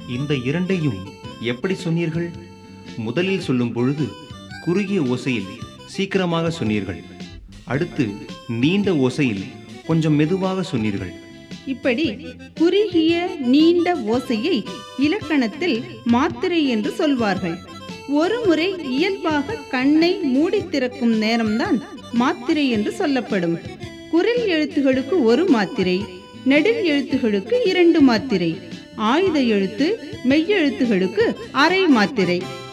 இந்த இரண்டையும் எப்படி சொன்னீர்கள் முதலில் சொல்லும் பொழுது குறுகிய ஓசையில் சீக்கிரமாக சொன்னீர்கள் அடுத்து நீண்ட ஓசையில் கொஞ்சம் மெதுவாக சொன்னீர்கள் இப்படி குறுகிய நீண்ட ஓசையை இலக்கணத்தில் மாத்திரை என்று சொல்வார்கள் ஒரு முறை இயல்பாக கண்ணை மூடி திறக்கும் நேரம்தான் மாத்திரை என்று சொல்லப்படும் குரில் எழுத்துகளுக்கு ஒரு மாத்திரை நெடில் எழுத்துகளுக்கு இரண்டு மாத்திரை ஆயுத எழுத்து மெய்யெழுத்துகளுக்கு அரை மாத்திரை